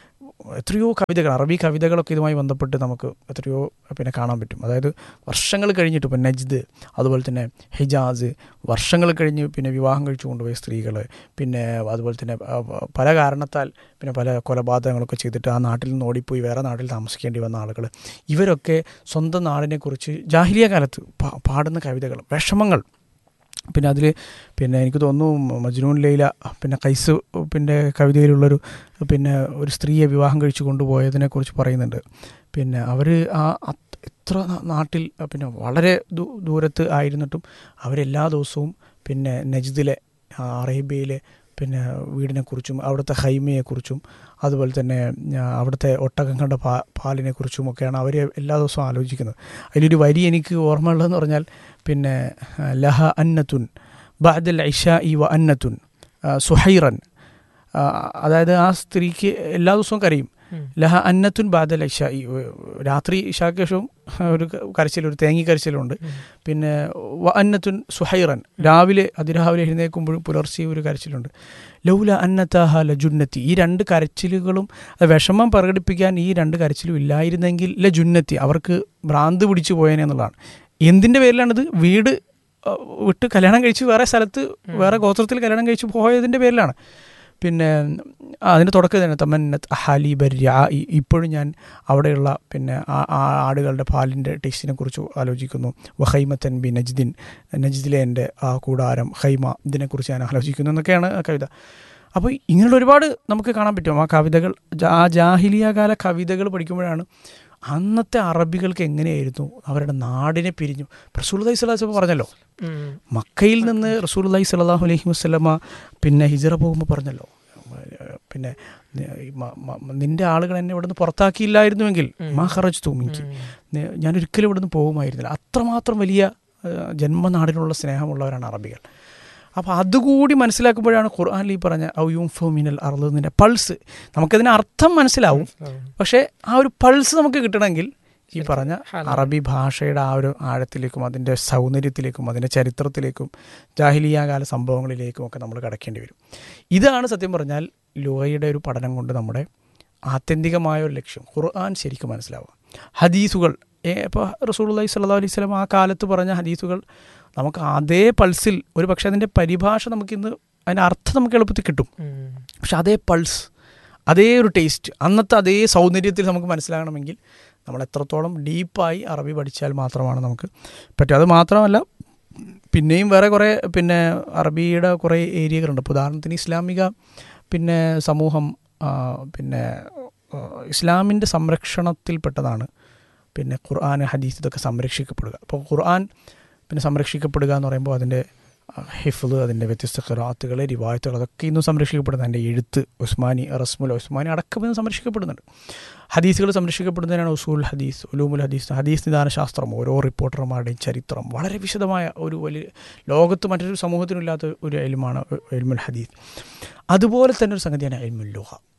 എത്രയോ കവിതകൾ അറബി കവിതകളൊക്കെ ഇതുമായി ബന്ധപ്പെട്ട് നമുക്ക് എത്രയോ പിന്നെ കാണാൻ പറ്റും അതായത് വർഷങ്ങൾ കഴിഞ്ഞിട്ട് ഇപ്പം നജ്ദ് അതുപോലെ തന്നെ ഹിജാസ് വർഷങ്ങൾ കഴിഞ്ഞ് പിന്നെ വിവാഹം കഴിച്ചു കൊണ്ടുപോയ സ്ത്രീകൾ പിന്നെ അതുപോലെ തന്നെ ആ, പല കാരണത്താൽ പിന്നെ പല കൊലപാതകങ്ങളൊക്കെ ചെയ്തിട്ട് ആ നാട്ടിൽ നിന്ന് ഓടിപ്പോയി വേറെ നാട്ടിൽ താമസിക്കേണ്ടി വന്ന ആളുകൾ ഇവരൊക്കെ സ്വന്തം നാടിനെക്കുറിച്ച് ജാഹിലിയ കാലത്ത് പാ- പാടുന്ന കവിതകൾ വിഷമങ്ങൾ പിന്നെ അതിൽ പിന്നെ എനിക്ക് തോന്നുന്നു മജ്നൂൻ ലൈല പിന്നെ കൈസ് പിന്നെ കവിതയിലുള്ളൊരു പിന്നെ ഒരു സ്ത്രീയെ വിവാഹം കഴിച്ചു കൊണ്ടുപോയതിനെക്കുറിച്ച് പറയുന്നുണ്ട് പിന്നെ അവർ ആ അത്- എത്ര നാ- നാട്ടിൽ പിന്നെ വളരെ ദൂ- ദൂരത്ത് ആയിരുന്നിട്ടും അവരെല്ലാ ദിവസവും പിന്നെ നജ്ദിലെ ആ, അറേബ്യയിലെ പിന്നെ വീടിനെക്കുറിച്ചും അവിടുത്തെ ഹൈമയെക്കുറിച്ചും അതുപോലെ തന്നെ ആ, അവിടുത്തെ ഒട്ടകങ്ങളുടെ പാ പാലിനെക്കുറിച്ചും ഒക്കെയാണ് അവർ എല്ലാ ദിവസവും ആലോചിക്കുന്നത് അതിലൊരു വരി എനിക്ക് ഓർമ്മയുള്ളതെന്ന് പറഞ്ഞാൽ പിന്നെ ആ, ലഹ അന്നത്തുൻ ബഅദൽ ഇഷ ഇ വ അന്നത്തുൻ ആ, സുഹൈറൻ ആ, അതായത് ആ സ്ത്രീക്ക് എല്ലാ ദിവസവും കരയും ഉം. ലഹ അന്നത്തുൻ ബാദൽ ഇഷ ഈ രാത്രി ഇഷാക്ക് ശേഷവും ഒരു കരച്ചിൽ ഒരു തേങ്ങി കരച്ചിലുണ്ട് ഉം. പിന്നെ വ അന്നത്തുൻ സുഹൈറൻ രാവിലെ അതിരാവിലെ എഴുന്നേൽക്കുമ്പോഴും പുലർച്ചെ ഒരു കരച്ചിലുണ്ട് ലൗല അന്നത്താഹ ലജുന്നത്തി ഈ രണ്ട് കരച്ചിലുകളും അത് വിഷമം പ്രകടിപ്പിക്കാൻ ഈ രണ്ട് കരച്ചിലും ഇല്ലായിരുന്നെങ്കിൽ ലജുന്നത്തി അവർക്ക് ഭ്രാന്ത് പിടിച്ചു പോയേനെ എന്നുള്ളതാണ് എന്തിൻ്റെ പേരിലാണിത് വീട് ആ, വിട്ട് കല്യാണം കഴിച്ച് വേറെ സ്ഥലത്ത് വേറെ ഗോത്രത്തിൽ കല്യാണം കഴിച്ച് പോയതിൻ്റെ പേരിലാണ് പിന്നെ ആ, അതിൻ്റെ തുടക്കം തന്നെ തമന്നത്ത് അഹാലി ബര്യ ഇപ്പോഴും ഞാൻ അവിടെയുള്ള പിന്നെ ആ ആ ആടുകളുടെ പാലിൻ്റെ ടേസ്റ്റിനെ കുറിച്ച് ആലോചിക്കുന്നു വഹൈമത്തൻ ബി നജ്ദിൻ നജ്ദിലെ എൻ്റെ ആ കൂടാരം ഹൈമ ഇതിനെക്കുറിച്ച് ഞാൻ ആലോചിക്കുന്നു എന്നൊക്കെയാണ് ആ കവിത അപ്പോൾ ഇങ്ങനെയുള്ള ഒരുപാട് നമുക്ക് കാണാൻ പറ്റും ആ കവിതകൾ ജാ- ആ ജാഹിലിയ കാല കവിതകൾ പഠിക്കുമ്പോഴാണ് അന്നത്തെ അറബികൾക്ക് എങ്ങനെയായിരുന്നു അവരുടെ നാടിനെ പിരിഞ്ഞു റസൂൽ സ്വലാസ് പറഞ്ഞല്ലോ ഉം. മക്കയിൽ നിന്ന് റസൂൽ അള്ളഹി സ്വലാഹു അലൈഹി വസ്ലമ പിന്നെ ഹിജറ പോകുമ്പോൾ പറഞ്ഞല്ലോ പിന്നെ നി- മ- മ- നിന്റെ ആളുകൾ എന്നെ ഇവിടുന്ന് പുറത്താക്കിയില്ലായിരുന്നുവെങ്കിൽ ഉം. മാ ഹറജ് തൂമിക്ക് ഉം. ഞാൻ ഒരിക്കലും ഇവിടുന്ന് പോകുമായിരുന്നില്ല അത്രമാത്രം വലിയ ആ, ജന്മനാടിനുള്ള സ്നേഹമുള്ളവരാണ് അറബികൾ അപ്പോൾ അതുകൂടി മനസ്സിലാക്കുമ്പോഴാണ് ഖുർആാനിൽ ഈ പറഞ്ഞ ഔ യൂംഫോ മിനൽ അറുന്നതിൻ്റെ പൾസ് നമുക്കതിന് അർത്ഥം മനസ്സിലാവും മനസ്സിലാവും. പക്ഷേ ആ ഒരു പൾസ് നമുക്ക് കിട്ടണമെങ്കിൽ ഈ പറഞ്ഞ ഹാല. അറബി ഭാഷയുടെ ആ ഒരു ആഴത്തിലേക്കും അതിൻ്റെ സൗന്ദര്യത്തിലേക്കും അതിൻ്റെ ചരിത്രത്തിലേക്കും ജാഹിലിയ കാല സംഭവങ്ങളിലേക്കും ഒക്കെ നമ്മൾ കടക്കേണ്ടി വരും ഇതാണ് സത്യം പറഞ്ഞാൽ ലോകയുടെ ഒരു പഠനം കൊണ്ട് നമ്മുടെ ആത്യന്തികമായ ഒരു ലക്ഷ്യം ഖുർആൻ ശരിക്കും മനസ്സിലാവുക ഹദീസുകൾ ഇപ്പോൾ റസൂലുള്ളാഹി സ്വല്ലല്ലാഹു അലൈഹി വസല്ലം ആ കാലത്ത് പറഞ്ഞ ഹദീസുകൾ നമുക്ക് അതേ പൾസിൽ ഒരു പക്ഷേ അതിൻ്റെ പരിഭാഷ നമുക്കിന്ന് അതിൻ്റെ അർത്ഥം നമുക്ക് എളുപ്പത്തിൽ കിട്ടും ഉം. പക്ഷെ അതേ പൾസ് അതേ ഒരു ടേസ്റ്റ് അന്നത്തെ അതേ സൗന്ദര്യത്തിൽ നമുക്ക് മനസ്സിലാകണമെങ്കിൽ നമ്മൾ എത്രത്തോളം ഡീപ്പായി അറബി പഠിച്ചാൽ മാത്രമാണ് നമുക്ക് പറ്റും അത് മാത്രമല്ല പിന്നെയും വേറെ കുറേ പിന്നെ അറബിയുടെ കുറേ ഏരിയകളുണ്ട് ഇപ്പോൾ ഉദാഹരണത്തിന് ഇസ്ലാമിക പിന്നെ സമൂഹം ആ, പിന്നെ ആ, ഇസ്ലാമിൻ്റെ സംരക്ഷണത്തിൽപ്പെട്ടതാണ് പിന്നെ ഖുർആൻ ഹദീസ് ഇതൊക്കെ സംരക്ഷിക്കപ്പെടുക അപ്പോൾ ഖുർആൻ പിന്നെ സംരക്ഷിക്കപ്പെടുക എന്ന് പറയുമ്പോൾ അതിൻ്റെ ഹിഫ്ല് അതിൻ്റെ വ്യത്യസ്ത ഖിറാത്തുകൾ റിവായത്തുകൾ അതൊക്കെ ഇന്നും സംരക്ഷിക്കപ്പെടുന്നത് അതിൻ്റെ എഴുത്ത് ഉസ്മാനി റസ്മുൽ ഉസ്മാനി അടക്കം ഇന്ന് സംരക്ഷിക്കപ്പെടുന്നുണ്ട് ഹദീസുകൾ സംരക്ഷിക്കപ്പെടുന്നതിനാണ് ഉസൂൽ ഹദീസ് ഉലൂമുൽ ഹദീസ് ഹദീസ് നിദാന ശാസ്ത്രം ഓരോ റിപ്പോർട്ടർമാരുടെയും ചരിത്രം വളരെ വിശദമായ ഒരു വലിയ ലോകത്ത് മറ്റൊരു സമൂഹത്തിനില്ലാത്ത ഒരു എൽമാണ് എൽമുൽ ഹദീസ് അതുപോലെ തന്നെ ഒരു സംഗതിയാണ് എൽമുൽ ലോഹ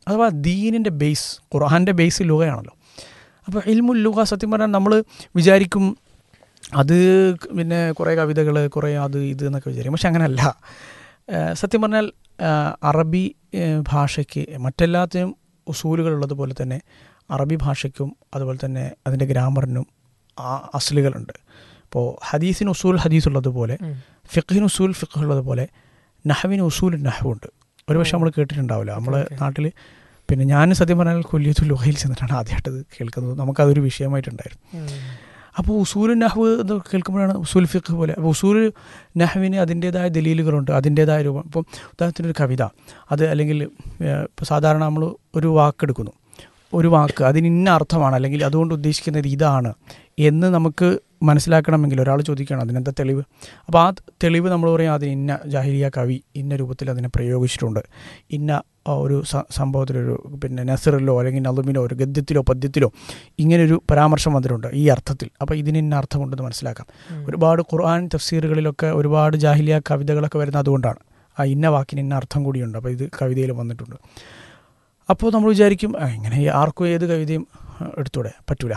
അഥവാ ദീനിൻ്റെ ബേസ് ഖുർആൻ്റെ ബേസ് ലുഹയാണല്ലോ അപ്പോൾ ഇൽമുൽ ലുഹ സത്യം പറഞ്ഞാൽ നമ്മൾ വിചാരിക്കും അത് പിന്നെ കുറേ കവിതകൾ കുറേ അത് ഇത് എന്നൊക്കെ വിചാരിക്കും പക്ഷെ അങ്ങനെയല്ല ഏഹ് സത്യം പറഞ്ഞാൽ ഏഹ് അറബി ഏഹ് ഭാഷയ്ക്ക് മറ്റെല്ലാത്തിനും ഉസൂലുകളുള്ളതുപോലെ തന്നെ അറബി ഭാഷയ്ക്കും അതുപോലെ തന്നെ അതിൻ്റെ ഗ്രാമറിനും ആ അസ്ലുകളുണ്ട് ഇപ്പോൾ ഹദീസിന് ഉസൂൽ ഹദീസ് ഉള്ളതുപോലെ ഉം. ഫിഖിന് ഉസൂൽ ഫിഖ് ഉള്ളതുപോലെ നഹവിന് ഉസൂൽ നഹവുണ്ട് ഒരുപക്ഷെ നമ്മൾ കേട്ടിട്ടുണ്ടാവില്ല നമ്മൾ ഓക്കെ, ഓക്കെ. നാട്ടിൽ പിന്നെ ഞാൻ സത്യം പറഞ്ഞാൽ കൊല്ലിയത്തു ലുഹയിൽ ചെന്നിട്ടാണ് ആദ്യമായിട്ട് ഇത് കേൾക്കുന്നത് നമുക്കതൊരു വിഷയമായിട്ടുണ്ടായിരുന്നു ഉം. അപ്പോൾ ഉസൂൽ നഹ്വ് എന്ന് കേൾക്കുമ്പോഴാണ് ഉസൂൽ ഫിഖ് പോലെ അപ്പോൾ ഉസൂൽ നഹ്വിന് അതിൻ്റേതായ ദലീലുകളുണ്ട് അതിൻ്റേതായ രൂപം ഇപ്പം ഉദാഹരണത്തിന് ഒരു കവിത അത് അല്ലെങ്കിൽ ഇപ്പോൾ സാധാരണ നമ്മൾ ഒരു വാക്കെടുക്കുന്നു ഒരു വാക്ക് അതിന് ഇന്ന അർത്ഥമാണ് അല്ലെങ്കിൽ അതുകൊണ്ട് ഉദ്ദേശിക്കുന്നത് ഇതാണ് എന്ന് നമുക്ക് മനസ്സിലാക്കണമെങ്കിൽ ഒരാൾ ചോദിക്കണം അതിനെന്താ തെളിവ് അപ്പോൾ ആ തെളിവ് നമ്മൾ പറയും അതിന് ഇന്ന ജാഹിരിയ കവി ഇന്ന രൂപത്തിൽ അതിനെ പ്രയോഗിച്ചിട്ടുണ്ട് ഇന്ന ആ, ഒരു സ- സംഭവത്തിലൊരു പിന്നെ നസറിലോ അല്ലെങ്കിൽ നളുമിനോ ഒരു ഗദ്യത്തിലോ പദ്യത്തിലോ ഇങ്ങനൊരു പരാമർശം വന്നിട്ടുണ്ട് ഈ അർത്ഥത്തിൽ അപ്പോൾ ഇതിന് ഇന്ന അർത്ഥമുണ്ടെന്ന് മനസ്സിലാക്കാം ഉം. ഒരുപാട് ഖുർആൻ തഫ്സീറുകളിലൊക്കെ ഒരുപാട് ജാഹിലിയ കവിതകളൊക്കെ വരുന്നത് അതുകൊണ്ടാണ് ആ ഇന്ന വാക്കിന് ഇന്ന അർത്ഥം കൂടിയുണ്ട് അപ്പോൾ ഇത് കവിതയിൽ വന്നിട്ടുണ്ട് അപ്പോൾ നമ്മൾ വിചാരിക്കും "ആ, ഇങ്ങനെ ആർക്കും ഏത് കവിതയും ആ, എടുത്തൂടെ പറ്റൂല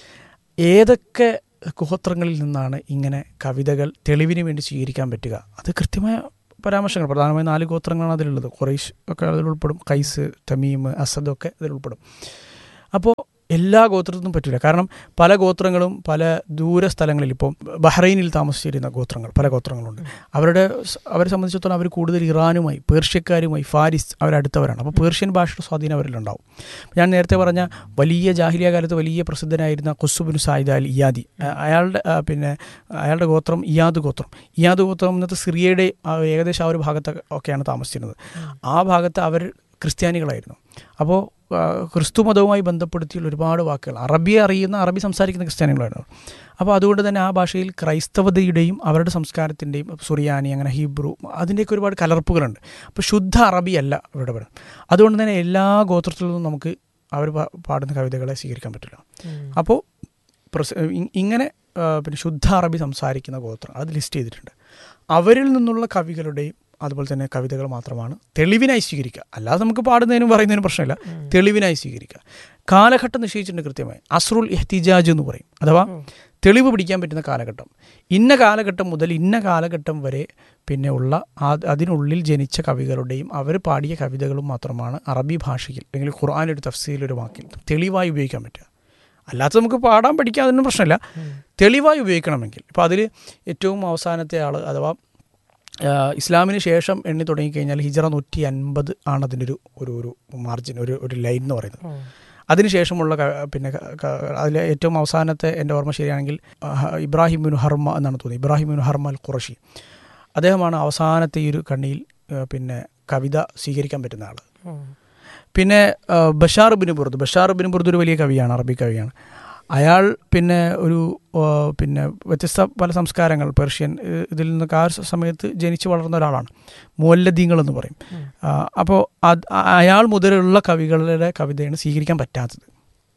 ഏതൊക്കെ കുഹത്രങ്ങളിൽ നിന്നാണ് ഇങ്ങനെ കവിതകൾ തെളിവിന് വേണ്ടി സ്വീകരിക്കാൻ പറ്റുക അത് കൃത്യമായ പരാമർശങ്ങൾ പ്രധാനമായും നാല് ഗോത്രങ്ങളാണ് അതിലുള്ളത് ഖുറൈഷ് ഒക്കെ അതിൽ ഉൾപ്പെടും കൈസ് തമീം അസദ് ഒക്കെ അതിൽ ഉൾപ്പെടും അപ്പോൾ എല്ലാ ഗോത്രത്തിനും പറ്റില്ല കാരണം പല ഗോത്രങ്ങളും പല ദൂര സ്ഥലങ്ങളിൽ ഇപ്പോൾ ബഹ്റൈനിൽ താമസിച്ചിരുന്ന ഗോത്രങ്ങൾ പല ഗോത്രങ്ങളുണ്ട് അവരുടെ സ- അവരെ സംബന്ധിച്ചിടത്തോളം അവർ കൂടുതൽ ഇറാനുമായി പേർഷ്യക്കാരുമായി ഫാരിസ് അവരടുത്തവരാണ് അപ്പോൾ പേർഷ്യൻ ഭാഷയുടെ സ്വാധീനം അവരിലുണ്ടാവും ഞാൻ നേരത്തെ പറഞ്ഞ വലിയ ജാഹിലിയ കാലത്ത് വലിയ പ്രസിദ്ധനായിരുന്ന ഖുസുബിൻ സായിദ് അൽ ഇയാദി അ- അയാളുടെ ആ, പിന്നെ അയാളുടെ ഗോത്രം ഇയാദ് ഗോത്രം ഇയാദ് ഗോത്രം ഇന്നത്തെ സിറിയയുടെ ആ ഏകദേശം ആ ഒരു ഭാഗത്ത് ഒക്കെയാണ് താമസിച്ചിരുന്നത് ആ ഭാഗത്ത് അവർ ക്രിസ്ത്യാനികളായിരുന്നു അപ്പോൾ ആ, ക്രിസ്തു മതവുമായി ബന്ധപ്പെടുത്തിയുള്ള ഒരുപാട് വാക്കുകൾ അറബി അറിയുന്ന അറബി സംസാരിക്കുന്ന ക്രിസ്ത്യാനികളായിരുന്നു അപ്പോൾ അതുകൊണ്ട് തന്നെ ആ ഭാഷയിൽ ക്രൈസ്തവതയുടെയും അവരുടെ സംസ്കാരത്തിൻ്റെയും സുറിയാനി അങ്ങനെ ഹീബ്രു അതിൻ്റെയൊക്കെ ഒരുപാട് കലർപ്പുകളുണ്ട് അപ്പോൾ ശുദ്ധ അറബി അല്ല ഇവിടെ പറയുന്നത് അതുകൊണ്ട് തന്നെ എല്ലാ ഗോത്രത്തിൽ നിന്നും നമുക്ക് അവർ പാ- പാടുന്ന കവിതകളെ സ്വീകരിക്കാൻ പറ്റില്ല ഉം. അപ്പോൾ പ്രസ- ഇ- ഇങ്ങനെ ആ, പിന്നെ ശുദ്ധ അറബി സംസാരിക്കുന്ന ഗോത്രം അത് ലിസ്റ്റ് ചെയ്തിട്ടുണ്ട് അവരിൽ നിന്നുള്ള കവികളുടെയും അതുപോലെ തന്നെ കവിതകൾ മാത്രമാണ് തെളിവിനായി സ്വീകരിക്കുക അല്ലാതെ നമുക്ക് പാടുന്നതിനും പറയുന്നതിനും പ്രശ്നമില്ല ഉം. തെളിവിനായി സ്വീകരിക്കുക കാലഘട്ടം നിശ്ചയിച്ചിട്ടുണ്ട് കൃത്യമായി അസ്രുൽ എഹ്തിജാജ് എന്ന് പറയും അഥവാ ഓ. തെളിവ് പിടിക്കാൻ പറ്റുന്ന കാലഘട്ടം ഇന്ന കാലഘട്ടം മുതൽ ഇന്ന കാലഘട്ടം വരെ പിന്നെ ഉള്ള ആ- അതിനുള്ളിൽ ജനിച്ച കവികളുടെയും അവർ പാടിയ കവിതകളും മാത്രമാണ് അറബി ഭാഷയിൽ അല്ലെങ്കിൽ ഖുർആാൻ്റെ ഒരു തഫ്സീൽ ഒരു വാക്കിൽ തെളിവായി ഉപയോഗിക്കാൻ പറ്റുക അല്ലാത്ത നമുക്ക് പാടാൻ പഠിക്കാൻ അതൊന്നും പ്രശ്നമില്ല ഉം. തെളിവായി ഉപയോഗിക്കണമെങ്കിൽ ഇപ്പോൾ അതിൽ ഏറ്റവും അവസാനത്തെ ആൾ അഥവാ ആ, ഇസ്ലാമിന് ശേഷം എണ്ണി തുടങ്ങിക്കഴിഞ്ഞാൽ ഹിജറ നൂറ്റി അൻപത് ആണ് അതിൻ്റെ ഒരു ഒരു ഒരു മാർജിൻ ഒരു ഒരു ലൈൻ എന്ന് പറയുന്നത് ഓ. അതിനുശേഷമുള്ള ക- പിന്നെ അതിലെ ഏറ്റവും അവസാനത്തെ എൻ്റെ ഓർമ്മ ശരിയാണെങ്കിൽ ആ, ഇബ്രാഹിം ബിൻ ഹർമ എന്നാണ് തോന്നുന്നത് ഇബ്രാഹിം ബിൻ ഹർമ അൽ ഖുറഷി അദ്ദേഹമാണ് അവസാനത്തെ ഈ ഒരു കണ്ണിയിൽ ആ, പിന്നെ കവിത സ്വീകരിക്കാൻ പറ്റുന്ന ആൾ ഓ. പിന്നെ ആ, Bashar bin Burd Bashar bin Burd ഒരു വലിയ കവിയാണ് അറബി കവിയാണ് അയാൾ പിന്നെ ഒരു ആ, പിന്നെ വ്യത്യസ്ത പല സംസ്കാരങ്ങൾ പേർഷ്യൻ ഏ, ഇതിൽ നിന്നൊക്കെ ആ ഒരു സമയത്ത് ജനിച്ചു വളർന്ന ഒരാളാണ് മുല്ലദീങ്ങൾ എന്ന് പറയും ഉം. അപ്പോൾ അത് അ- അയാൾ മുതലുള്ള കവികളുടെ കവിതയാണ് സ്വീകരിക്കാൻ പറ്റാത്തത്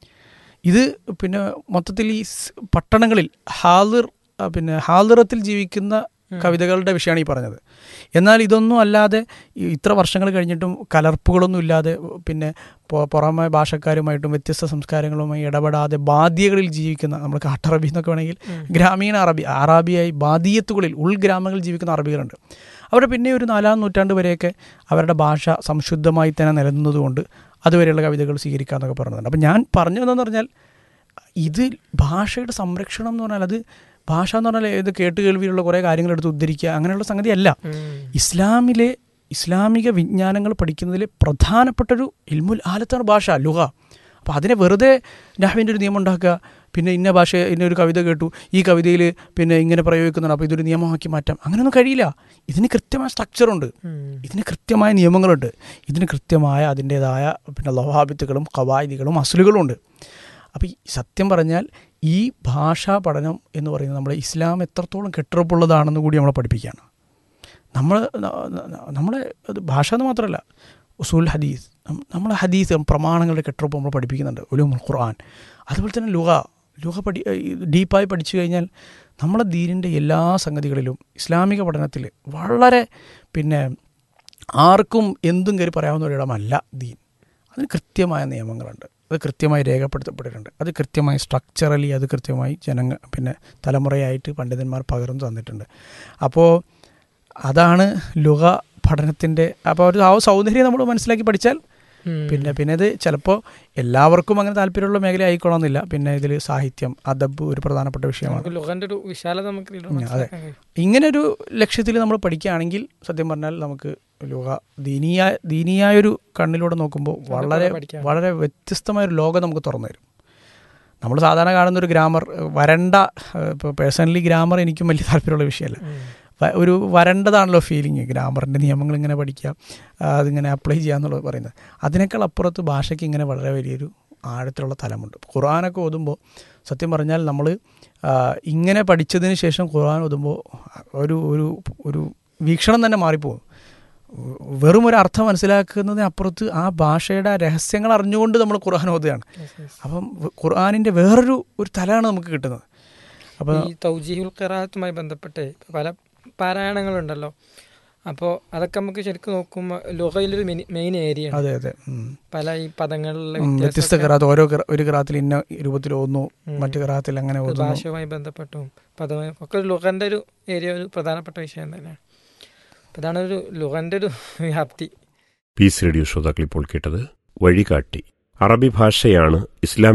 ഇത് പിന്നെ മൊത്തത്തിൽ ഈ സ് പട്ടണങ്ങളിൽ ഹാലിർ ആ, പിന്നെ ഹാലിറത്തിൽ ജീവിക്കുന്ന ഉം. കവിതകളുടെ വിഷയമാണ് ഈ പറഞ്ഞത് എന്നാൽ ഇതൊന്നും അല്ലാതെ ഈ ഇത്ര വർഷങ്ങൾ കഴിഞ്ഞിട്ടും കലർപ്പുകളൊന്നും ഇല്ലാതെ പിന്നെ പൊ- പുറമെ ഭാഷക്കാരുമായിട്ടും വ്യത്യസ്ത സംസ്കാരങ്ങളുമായി ഇടപെടാതെ ബാധ്യകളിൽ ജീവിക്കുന്ന നമ്മൾ കാട്ടറബി എന്നൊക്കെ വേണമെങ്കിൽ ഉം. ഗ്രാമീണ അറബി അറാബിയായി ബാദിയത്തുകളിൽ ഉൾഗ്രാമങ്ങളിൽ ജീവിക്കുന്ന അറബികളുണ്ട് അവിടെ പിന്നെ ഒരു നാലാം നൂറ്റാണ്ട് വരെയൊക്കെ അവരുടെ ഭാഷ സംശുദ്ധമായി തന്നെ നിലനിന്നതുകൊണ്ട് അതുവരെയുള്ള കവിതകൾ സ്വീകരിക്കാമെന്നൊക്കെ പറയുന്നുണ്ട് അപ്പം ഞാൻ പറഞ്ഞു വന്നതെന്ന് പറഞ്ഞാൽ ഇത് ഭാഷയുടെ സംരക്ഷണം എന്ന് പറഞ്ഞാൽ അത് ഭാഷ എന്ന് പറഞ്ഞാൽ ഏത് കേട്ടുകേൾവിയിലുള്ള കുറേ കാര്യങ്ങൾ എടുത്ത് ഉദ്ധരിക്കുക അങ്ങനെയുള്ള സംഗതിയല്ല ഉം. ഇസ്ലാമിലെ ഇസ്ലാമിക വിജ്ഞാനങ്ങൾ പഠിക്കുന്നതിലെ പ്രധാനപ്പെട്ടൊരു ഇൽമുൽ ആലത്താണ് ഭാഷ ലുഹ അപ്പോൾ അതിനെ വെറുതെ നഹ്വിൻ്റെ ഒരു നിയമം ഉണ്ടാക്കുക പിന്നെ ഇന്ന ഭാഷ ഇന്ന ഒരു കവിത കേട്ടു ഈ കവിതയിൽ പിന്നെ ഇങ്ങനെ പ്രയോഗിക്കുന്നുണ്ട് അപ്പോൾ ഇതൊരു നിയമമാക്കി മാറ്റാം അങ്ങനെയൊന്നും കഴിയില്ല ഇതിന് കൃത്യമായ സ്ട്രക്ചറുണ്ട് ഉം. ഇതിന് കൃത്യമായ നിയമങ്ങളുണ്ട് ഇതിന് കൃത്യമായ അതിൻ്റേതായ പിന്നെ ലവാബിത്തുകളും കവായതികളും അസുലുകളും ഉണ്ട് അപ്പോൾ ഈ സത്യം പറഞ്ഞാൽ ഈ ഭാഷാ പഠനം എന്ന് പറയുന്നത് നമ്മുടെ ഇസ്ലാം എത്രത്തോളം കെട്ടുറപ്പുള്ളതാണെന്ന് കൂടി നമ്മളെ പഠിപ്പിക്കുകയാണ് നമ്മൾ നമ്മളെ അത് ഭാഷ എന്ന് മാത്രമല്ല ഉസൂൽ ഹദീസ് നം- നമ്മളെ ഹദീസ് പ്രമാണങ്ങളുടെ കെട്ടുറപ്പ് നമ്മൾ പഠിപ്പിക്കുന്നുണ്ട് ഉലൂമുൽ ഖുർആൻ അതുപോലെ തന്നെ ലുഹ ലുഹ പഠി ഡീപ്പായി പഠിച്ചു കഴിഞ്ഞാൽ നമ്മളെ ദീനിൻ്റെ എല്ലാ സംഗതികളിലും ഇസ്ലാമിക പഠനത്തിൽ വളരെ പിന്നെ ആർക്കും എന്തും കയറി പറയാവുന്ന ഒരിടമല്ല ദീൻ അതിന് കൃത്യമായ നിയമങ്ങളുണ്ട് അത് കൃത്യമായി രേഖപ്പെടുത്തപ്പെട്ടിട്ടുണ്ട് അത് കൃത്യമായി സ്ട്രക്ചറലി അത് കൃത്യമായി ജനങ്ങൾ പിന്നെ തലമുറയായിട്ട് പണ്ഡിതന്മാർ പകർന്നു തന്നിട്ടുണ്ട് അപ്പോൾ അതാണ് ലുക പഠനത്തിൻ്റെ അപ്പോൾ ഒരു ആ സൗന്ദര്യം നമ്മൾ മനസ്സിലാക്കി പഠിച്ചാൽ ഉം. പിന്നെ പിന്നെ ഇത് ചിലപ്പോൾ എല്ലാവർക്കും അങ്ങനെ താല്പര്യമുള്ള മേഖല ആയിക്കോണമെന്നില്ല പിന്നെ ഇതിൽ സാഹിത്യം അദബ് ഒരു പ്രധാനപ്പെട്ട വിഷയമാണ് നമുക്ക് ലുഗന്റെ ഒരു വിശാലത നമുക്ക് ഇതിലൂടെ ഉം, അതെ. മനസ്സിലാക്കാൻ കഴിയും. ഇങ്ങനെ ഒരു ലക്ഷ്യത്തിൽ നമ്മൾ പഠിക്കുകയാണെങ്കിൽ സത്യം പറഞ്ഞാൽ നമുക്ക് ലോക ദീനീയ ദീനീയായൊരു കണ്ണിലൂടെ നോക്കുമ്പോൾ വളരെ പഠിക്കാം. വളരെ വ്യത്യസ്തമായ ഒരു ലോകം നമുക്ക് തുറന്നു തരും നമ്മൾ സാധാരണ കാണുന്ന ഒരു ഗ്രാമർ വരണ്ട ഇപ്പോൾ പേഴ്സണലി ഗ്രാമർ എനിക്കും വലിയ താല്പര്യമുള്ള വിഷയമല്ല ഉം. വ- ഒരു വരണ്ടതാണല്ലോ ഫീലിംഗ് ഗ്രാമറിൻ്റെ നിയമങ്ങൾ ഇങ്ങനെ പഠിക്കുക ആ, അതിങ്ങനെ അപ്ലൈ ചെയ്യുക എന്നുള്ളത് പറയുന്നത് അതിനേക്കാൾ അപ്പുറത്ത് ഭാഷയ്ക്ക് ഇങ്ങനെ വളരെ വലിയൊരു ആഴത്തിലുള്ള തലമുണ്ട് ഖുർആാനൊക്കെ ഓതുമ്പോൾ സത്യം പറഞ്ഞാൽ നമ്മൾ ഇങ്ങനെ പഠിച്ചതിന് ശേഷം ഖുർആൻ ഓതുമ്പോൾ ഒരു ഒരു ഒരു വീക്ഷണം തന്നെ മാറിപ്പോകും വെറും ഒരു അർത്ഥം മനസ്സിലാക്കുന്നതിന് അപ്പുറത്ത് ആ ഭാഷയുടെ രഹസ്യങ്ങൾ അറിഞ്ഞുകൊണ്ട് നമ്മൾ ഖുർആൻ ഓതുകയാണ് Yes, yes. അപ്പം ഖുർആാനിൻ്റെ വേറൊരു ഒരു തലമാണ് നമുക്ക് കിട്ടുന്നത് അപ്പോൾ ഈ തൗജീഹുൽ ഖിറാത്തുമായി ബന്ധപ്പെട്ട് പല പാരായണങ്ങളുണ്ടല്ലോ അപ്പോൾ അതൊക്കെ നമുക്ക് ശരിക്കും നോക്കുമ്പോൾ ലുഹയിലൊരു മെയിൻ ഏരിയ അതെ അതെ ഉം. പല ഈ പദങ്ങളിലെ ഉം, വ്യത്യസ്ത വ്യത്യാസമൊക്കെ കിറാത്ത് ഓരോ കിറ- ഒരു കിറാത്തിൽ ഇന്ന രൂപത്തിൽ ഓതുന്നു ഉം. മറ്റു കിറാത്തിൽ അങ്ങനെ ഇത് ഓതുന്നു ഭാഷയുമായി ബന്ധപ്പെട്ടും പദവുമായി ഒക്കെ ഒരു ലുഹന്റെ ഒരു ഏരിയ ഒരു പ്രധാനപ്പെട്ട വിഷയം തന്നെയാണ് അപ്പോൾ ഇതാണ് ഒരു ലുഹന്റെ ഒരു വ്യാപ്തി പീസ് റേഡിയോ ശ്രോതാക്കൾ ഇപ്പോൾ കേട്ടത് വഴികാട്ടി അറബി ഭാഷയാണ് ഇസ്ലാം